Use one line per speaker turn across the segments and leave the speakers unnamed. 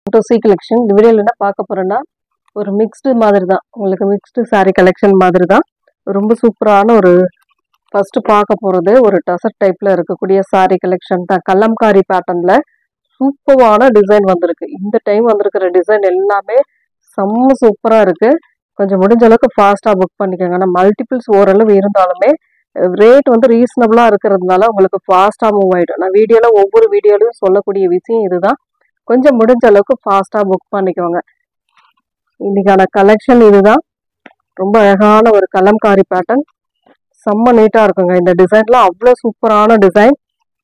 to C collection இந்த வீடியோவில் என்ன பார்க்க போறேன்னா ஒரு மிக்ஸ்டு மாதிரி தான் உங்களுக்கு மிக்ஸ்டு saree கலெக்ஷன் மாதிரி தான் ரொம்ப சூப்பரான ஒரு ஃபர்ஸ்ட் பார்க்க போகிறது ஒரு டசர் டைப்பில் இருக்கக்கூடிய saree கலெக்ஷன் தான் கல்லம்காரி பேட்டர்னில் சூப்பரான டிசைன் வந்திருக்கு இந்த டைம் வந்திருக்கிற டிசைன் எல்லாமே செம்ம சூப்பராக இருக்குது கொஞ்சம் முடிஞ்ச அளவுக்கு ஃபாஸ்ட்டாக புக் பண்ணிக்கோங்க ஆனால் மல்டிபிள்ஸ் ஓரளவு இருந்தாலுமே ரேட் வந்து ரீசனபிளாக இருக்கிறதுனால உங்களுக்கு ஃபாஸ்ட்டாக மூவ் ஆகிடும் நான் வீடியோவில் ஒவ்வொரு வீடியோலையும் சொல்லக்கூடிய விஷயம் இதுதான் கொஞ்சம் முடிஞ்ச அளவுக்கு ஃபாஸ்ட்டாக புக் பண்ணிக்கோங்க இன்னைக்கான கலெக்ஷன் இதுதான் ரொம்ப அழகான ஒரு கலம்காரி பேட்டர்ன் செம்ம நீட்டாக இருக்குங்க இந்த டிசைன்லாம் அவ்வளோ சூப்பரான டிசைன்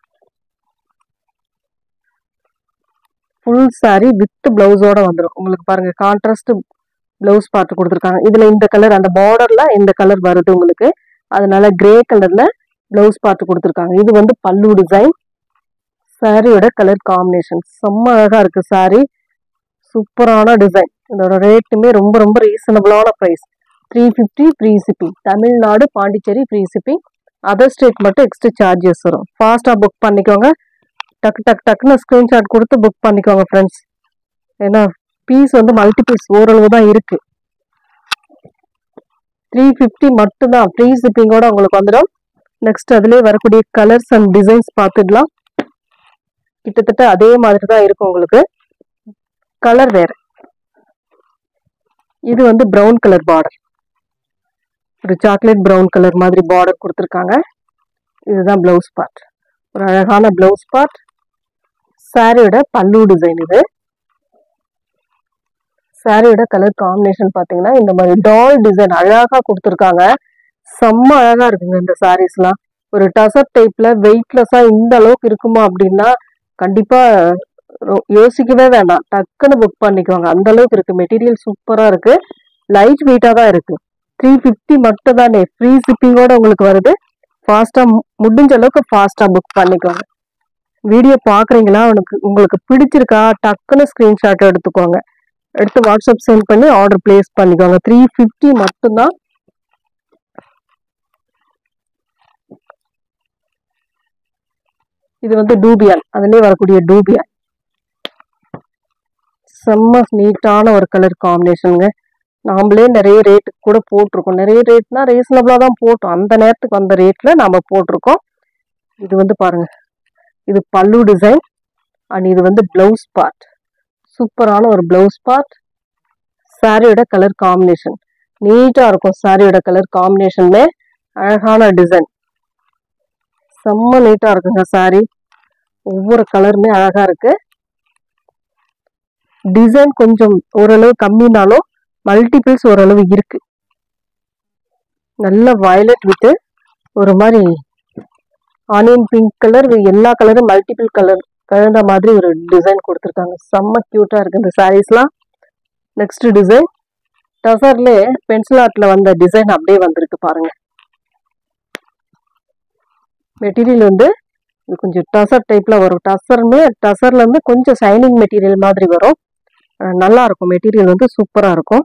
ஃபுல் saree வித் பிளவுஸோட வந்துடும் உங்களுக்கு பாருங்க கான்ட்ராஸ்ட் பிளவுஸ் பார்த்து கொடுத்துருக்காங்க இதுல இந்த கலர் அந்த பார்டர்ல இந்த கலர் வருது உங்களுக்கு அதனால கிரே கலர்ல பிளவுஸ் பார்த்து கொடுத்துருக்காங்க இது வந்து பல்லு டிசைன் சாரியோட கலர் காம்பினேஷன் செம்ம அழகா இருக்கு saree சூப்பரான டிசைன் இதோட ரேட்டுமே ரொம்ப ரொம்ப ரீசனபிளான price three fifty free shipping Tamil Nadu Pondicherry free shipping other state மட்டும் எக்ஸ்ட்ரா சார்ஜஸ் வரும் ஃபாஸ்ட்டாக புக் பண்ணிக்கோங்க டக்கு டக்கு டக்குன்னு ஸ்க்ரீன்ஷாட் கொடுத்து புக் பண்ணிக்கோங்க ஃப்ரெண்ட்ஸ் ஏன்னா பீஸ் வந்து மல்டிபிள்ஸ் ஓரளவு தான் இருக்கு த்ரீ ஃபிஃப்டி மட்டும்தான் ஃப்ரீ ஷிப்பிங்கோட உங்களுக்கு வந்துடும் நெக்ஸ்ட் அதுலேயே வரக்கூடிய கலர்ஸ் அண்ட் டிசைன்ஸ் பார்த்துடலாம் கிட்டத்தட்ட அதே மாதிரி தான் இருக்கும் உங்களுக்கு கலர் வேற இது வந்து ப்ரௌன் கலர் பார்டர் ஒரு சாக்லேட் ப்ரௌன் கலர் மாதிரி பார்டர் கொடுத்துருக்காங்க இதுதான் பிளவுஸ் பார்ட் ஒரு அழகான பிளவுஸ் பார்ட் சாரியோட பல்லு டிசைன் இது சாரியோட கலர் காம்பினேஷன் பார்த்தீங்கன்னா இந்த மாதிரி டால் டிசைன் அழகா கொடுத்துருக்காங்க செம்ம அழகா இருக்குங்க இந்த சாரீஸ்லாம் ஒரு டசர் டைப்ல வெயிட்லெஸ்ஸா இந்த அளவுக்கு இருக்குமா அப்படின்னா கண்டிப்பா ரொ- யோசிக்கவே வேண்டாம் டக்குன்னு புக் பண்ணிக்குவாங்க அந்த அளவுக்கு இருக்கு மெட்டீரியல் சூப்பரா இருக்கு லைட் வெயிட்டா தான் இருக்கு த்ரீ ஃபிஃப்டி மட்டும் தானே ஃப்ரீ ஷிப்பிங்கோட உங்களுக்கு வருது ஃபாஸ்டா முடிஞ்ச அளவுக்கு ஃபாஸ்டா புக் பண்ணிக்கோங்க வீடியோ பாக்குறீங்களா உனக்கு உங்களுக்கு பிடிச்சிருக்கா டக்குன்னு ஸ்கிரீன்ஷாட் எடுத்துக்கோங்க எடுத்து வாட்ஸ்அப் சென்ட் பண்ணி ஆர்டர் பிளேஸ் பண்ணிக்கோங்க த்ரீ ஃபிஃப்டி மட்டும்தான் இது வந்து டூபியான் அதுலயே வரக்கூடிய டூபியான் செம்ம நீட்டான ஒரு கலர் காம்பினேஷனுங்க நாமளே நிறைய ரேட்டு கூட போட்டிருக்கோம் நிறைய ரேட்னா ரீசனபிளாக தான் போட்டோம் அந்த நேரத்துக்கு வந்த ரேட்டில் நாம போட்டிருக்கோம் இது வந்து பாருங்க இது பல்லு டிசைன் அண்ட் இது வந்து பிளவுஸ் பார்ட் சூப்பரான ஒரு பிளவுஸ் பார்ட் சாரியோட கலர் காம்பினேஷன் நீட்டாக இருக்கும் சாரியோட கலர் காம்பினேஷன்லே அழகான டிசைன் செம்ம நீட்டாக இருக்குங்க சாரி ஒவ்வொரு கலருமே அழகா இருக்கு டிசைன் கொஞ்சம் ஓரளவு கம்மினாலும் மல்டிபிள்ஸ் ஓரளவு இருக்கு நல்ல வயலட் வித் ஒரு மாதிரி ஆனியன் பிங்க் கலர் எல்லா கலரும் மல்டிபிள் கலர் கலந்த மாதிரி ஒரு டிசைன் கொடுத்துருக்காங்க செம்ம க்யூட்டா இருக்கு இந்த சாரீஸ்லாம் நெக்ஸ்ட் டிசைன் டசர்ல பென்சில் ஆர்ட்ல வந்த டிசைன் அப்படியே வந்திருக்கு பாருங்க மெட்டீரியல் வந்து இது கொஞ்சம் டசர் டைப்ல வரும் டசர்னு டசர்ல இருந்து கொஞ்சம் ஷைனிங் மெட்டீரியல் மாதிரி வரும் அஹ் நல்லா இருக்கும் மெட்டீரியல் வந்து சூப்பரா இருக்கும்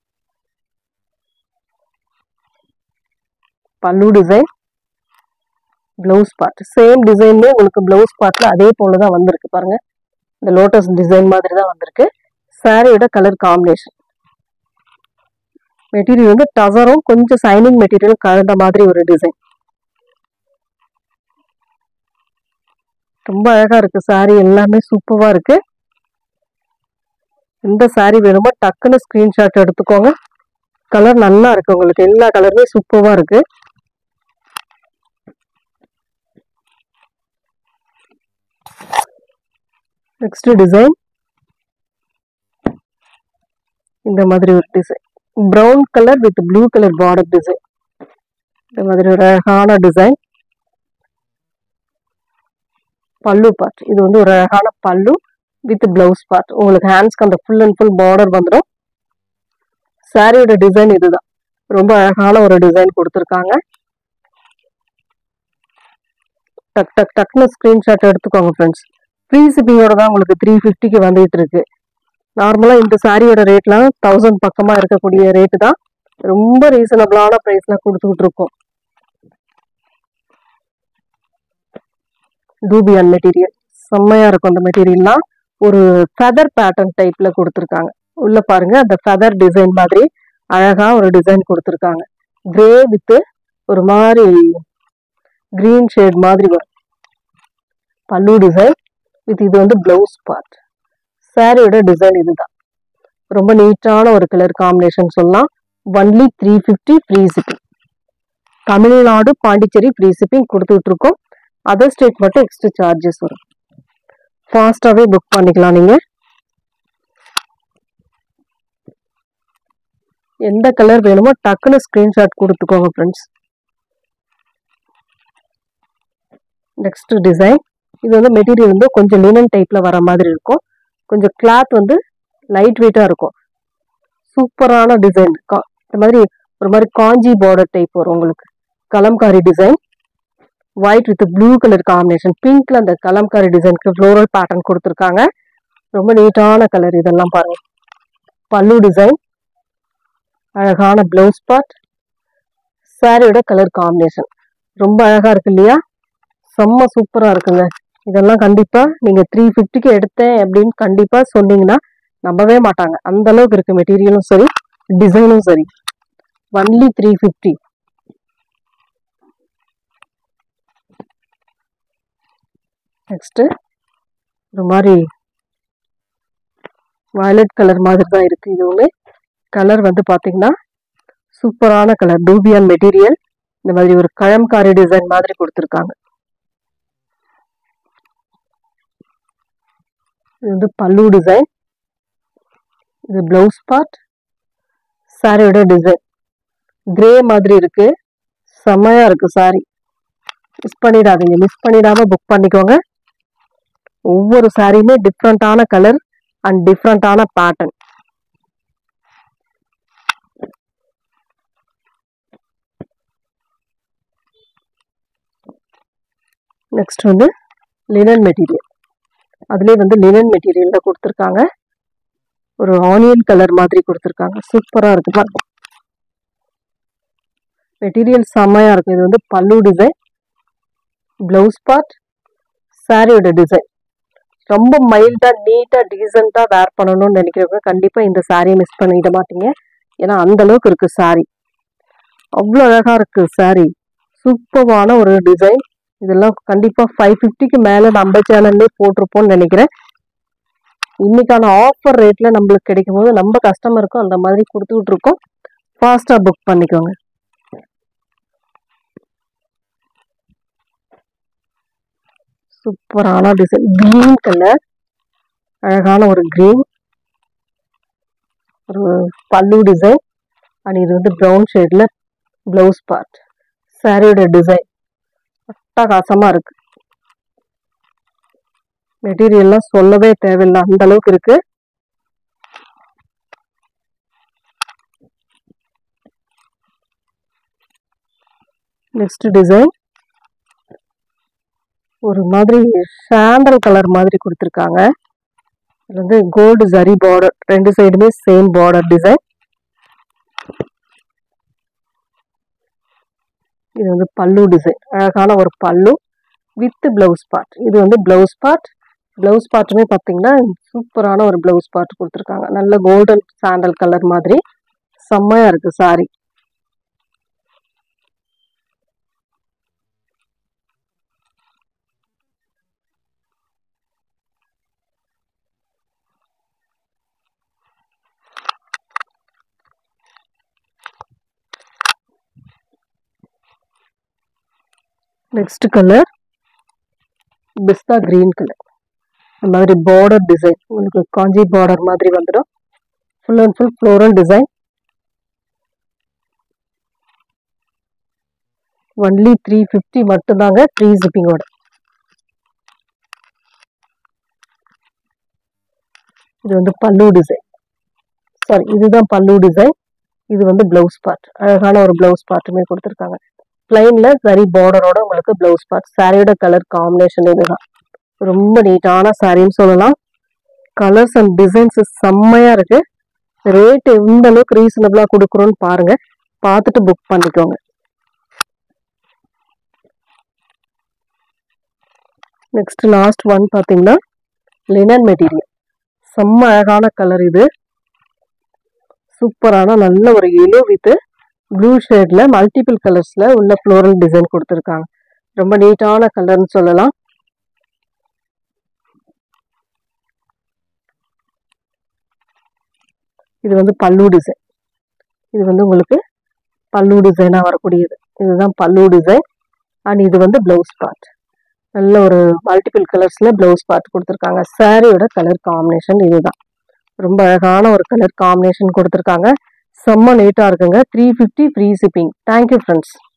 pallu design blouse part same டிசைன்லேயே உங்களுக்கு பிளவுஸ் பார்ட்ல அதே போல தான் வந்திருக்கு பாருங்க இந்த லோட்டஸ் டிசைன் மாதிரி தான் வந்திருக்கு சாரியோட கலர் காம்பினேஷன் மெட்டீரியல் வந்து டசரும் கொஞ்சம் ஷைனிங் மெட்டீரியல் கலந்த மாதிரி ஒரு டிசைன் ரொம்ப அழகா இருக்கு சாரி எல்லாமே சூப்பரா இருக்கு எந்த சாரி வேணுமோ டக்குன்னு ஸ்கிரீன்ஷாட் எடுத்துக்கோங்க கலர் நல்லா இருக்கு உங்களுக்கு எல்லா கலருமே சூப்பரா இருக்கு நெக்ஸ்ட் டிசைன் இந்த மாதிரி ஒரு design brown colour with blue colour border design இந்த மாதிரி ஒரு அழகான டிசைன் பல்லு பார்ட் இது வந்து ஒரு அழகான பல்லு வித் பிளவுஸ் பார்ட் உங்களுக்கு ஹேண்ட்ஸ்க்கு அந்த ஃபுல் அண்ட் ஃபுல் பார்டர் வந்துடும் சாரியோட டிசைன் இதுதான் ரொம்ப அழகான ஒரு டிசைன் கொடுத்துருக்காங்க டக் டக் டக்னு ஸ்க்ரீன்ஷாட் எடுத்துக்கோங்க ஃப்ரெண்ட்ஸ் ஃப்ரீ ஷிப்பிங்கோட தான் உங்களுக்கு த்ரீ ஃபிஃப்டிக்கு வந்துட்டு இருக்கு நார்மலாக இந்த சாரியோட ரேட்லாம் தௌசண்ட் பக்கமாக இருக்கக்கூடிய ரேட்டு தான் ரொம்ப ரீசனபிளான ப்ரைஸில் கொடுத்துக்கிட்டு இருக்கோம் டூபியான் மெட்டீரியல் செம்மையா இருக்கும் அந்த மெட்டீரியல்லாம் ஒரு ஃபெதர் பேட்டர்ன் டைப்ல கொடுத்துருக்காங்க உள்ள பாருங்க அந்த ஃபெதர் டிசைன் மாதிரி அழகா ஒரு டிசைன் கொடுத்துருக்காங்க கிரே வித் ஒரு மாதிரி கிரீன் ஷேட் மாதிரி வரும் பல்லு டிசைன் வித் இது வந்து பிளவுஸ் பார்ட் சாரியோட டிசைன் இதுதான் ரொம்ப நீட்டான ஒரு கலர் காம்பினேஷன் சொல்லலாம் only three fifty free shipping Tamil Nadu Pondicherry free shipping கொடுத்துட்டு இருக்கோம் அதர் ஸ்டேட் மட்டும் எக்ஸ்ட்ரா சார்ஜஸ் வரும் ஃபாஸ்டாகவே புக் பண்ணிக்கலாம் நீங்க எந்த கலர் வேணுமோ டக்குன்னு ஸ்க்ரீன்ஷாட் கொடுத்துக்கோங்க ஃப்ரெண்ட்ஸ் நெக்ஸ்ட் டிசைன் இது வந்து மெட்டீரியல் வந்து கொஞ்சம் லினன் டைப்ல வர மாதிரி இருக்கும் கொஞ்சம் கிளாத் வந்து லைட் வெயிட்டா இருக்கும் சூப்பரான டிசைன் இந்த மாதிரி ஒரு மாதிரி காஞ்சி பார்டர் டைப் வரும் உங்களுக்கு kalamkari design white with blue colour combination பிங்க்ல அந்த கலம்காரி டிசைனுக்கு ஃப்ளோரல் பேட்டர்ன் கொடுத்துருக்காங்க ரொம்ப நீட்டான கலர் இதெல்லாம் பாருங்க பல்லு டிசைன் அழகான பிளவுஸ் பார்ட் சாரியோட கலர் காம்பினேஷன் ரொம்ப அழகா இருக்கு இல்லையா செம்ம சூப்பரா இருக்குங்க இதெல்லாம் கண்டிப்பா நீங்க த்ரீ ஃபிஃப்டிக்கு எடுத்தேன் அப்படின்னு கண்டிப்பா சொன்னீங்கன்னா நம்பவே மாட்டாங்க அந்த அளவுக்கு இருக்கு மெட்டீரியலும் சரி டிசைனும் சரி ஒன்லி த்ரீ ஃபிஃப்டி நெக்ஸ்ட் ஒரு மாதிரி வயலட் கலர் மாதிரி தான் இருக்கு இதுவுமே கலர் வந்து பாத்தீங்கன்னா சூப்பரான கலர் டூபியான் மெட்டீரியல் இந்த மாதிரி ஒரு கழம்காரி டிசைன் மாதிரி கொடுத்துருக்காங்க இது வந்து பல்லு டிசைன் இது பிளவுஸ் பார்ட் சாரியோட டிசைன் கிரே மாதிரி இருக்கு செம்மையா இருக்கு சாரி மிஸ் பண்ணிடாதீங்க மிஸ் பண்ணிடாம புக் பண்ணிக்கோங்க ஒவ்வொரு சாரியுமே டிஃப்ரெண்டான கலர் அண்ட் டிஃப்ரெண்டான பேட்டர்ன் நெக்ஸ்ட் வந்து லினன் மெட்டீரியல் அதுலேயே வந்து லினன் மெட்டீரியலில் கொடுத்துருக்காங்க ஒரு ஆனியன் கலர் மாதிரி கொடுத்துருக்காங்க சூப்பராக இருக்கு பாருங்க மெட்டீரியல் செம்மையாக இருக்கும் இது வந்து பல்லு டிசைன் ப்ளவுஸ் பார்ட் சாரியோட டிசைன் ரொம்ப மைல்டாக நீட்டாக டீசெண்டாக வேர் பண்ணணும்னு நினைக்கிறவங்க கண்டிப்பாக இந்த சாரியை மிஸ் பண்ணிட மாட்டீங்க ஏன்னா அந்த அளவுக்கு இருக்கு சாரி அவ்வளோ அழகாக இருக்கு சாரி சூப்பரான ஒரு டிசைன் இதெல்லாம் கண்டிப்பா ஃபைவ் ஃபிஃப்டிக்கு மேல நம்ம சேனல்லே போட்டிருப்போம்னு நினைக்கிறேன் இன்னைக்கான ஆஃபர் ரேட்ல நம்மளுக்கு கிடைக்கும் போது நம்ம கஸ்டமருக்கும் அந்த மாதிரி கொடுத்துக்கிட்டு இருக்கோம் ஃபாஸ்டா புக் பண்ணிக்கோங்க சூப்பரான டிசைன் கிரீன் கலர் அழகான ஒரு கிரீன் ஒரு பல்லு டிசைன் அண்ட் இது வந்து ப்ரௌன் ஷேட்ல பிளவுஸ் பார்ட் சாரியோட டிசைன் அட்டகாசமா இருக்கு மெட்டீரியல்லாம் சொல்லவே தேவையில்லை அந்த அளவுக்கு இருக்கு நெக்ஸ்ட் டிசைன் ஒரு மாதிரி சாண்டல் கலர் மாதிரி கொடுத்துருக்காங்க இது வந்து கோல்டு ஜரி பார்டர் ரெண்டு சைடுமே சேம் பார்டர் டிசைன் இது வந்து பல்லு டிசைன் அழகான ஒரு பல்லு வித் பிளவுஸ் பார்ட் இது வந்து பிளவுஸ் பார்ட் பிளவுஸ் பார்ட்டுமே பார்த்தீங்கன்னா சூப்பரான ஒரு பிளவுஸ் பார்ட் கொடுத்துருக்காங்க நல்ல கோல்டன் சாண்டல் கலர் மாதிரி செம்மையா இருக்கு sari next colour pista green colour இந்த மாதிரி பார்டர் டிசைன் உங்களுக்கு காஞ்சி பார்டர் மாதிரி வந்துடும் full and full floral design only three fifty மட்டும்தாங்க ஃப்ரீ ஜிப்பிங்கோட இது வந்து பல்லு டிசைன் சாரி இதுதான் பல்லு டிசைன் இது வந்து பிளவுஸ் பார்ட் அழகான ஒரு பிளவுஸ் பார்ட்டுமே கொடுத்துருக்காங்க பிளைன்ல சரி பார்டரோட உங்களுக்கு பிளவுஸ் பார்ட் சாரியோட கலர் காம்பினேஷன் இதுதான் ரொம்ப நீட்டான சாரின்னு சொல்லலாம் கலர்ஸ் அண்ட் டிசைன்ஸ் செம்மையா இருக்கு ரேட் எந்த அளவுக்கு ரீசனபிளா கொடுக்குறோன்னு பாருங்க பார்த்துட்டு புக் பண்ணிக்கோங்க நெக்ஸ்ட் லாஸ்ட் ஒன் பார்த்தீங்கன்னா லினன் மெட்டீரியல் செம்ம அழகான கலர் இது சூப்பரான நல்ல ஒரு எல்லோ வித் ப்ளூ ஷேட்ல மல்டிபிள் கலர்ஸ்ல உள்ள ஃப்ளோரல் டிசைன் கொடுத்துருக்காங்க ரொம்ப நீட்டான கலர்னு சொல்லலாம் இது வந்து பல்லு டிசைன் இது வந்து உங்களுக்கு பல்லு டிசைனாக வரக்கூடியது இதுதான் பல்லு டிசைன் அண்ட் இது வந்து ப்ளவுஸ் பார்ட் நல்ல ஒரு மல்டிபிள் கலர்ஸில் ப்ளவுஸ் பார்ட் கொடுத்துருக்காங்க சாரியோட கலர் காம்பினேஷன் இதுதான் ரொம்ப அழகான ஒரு கலர் காம்பினேஷன் கொடுத்துருக்காங்க செம்ம நீட்டாக இருக்குங்க three fifty free shipping thank you friends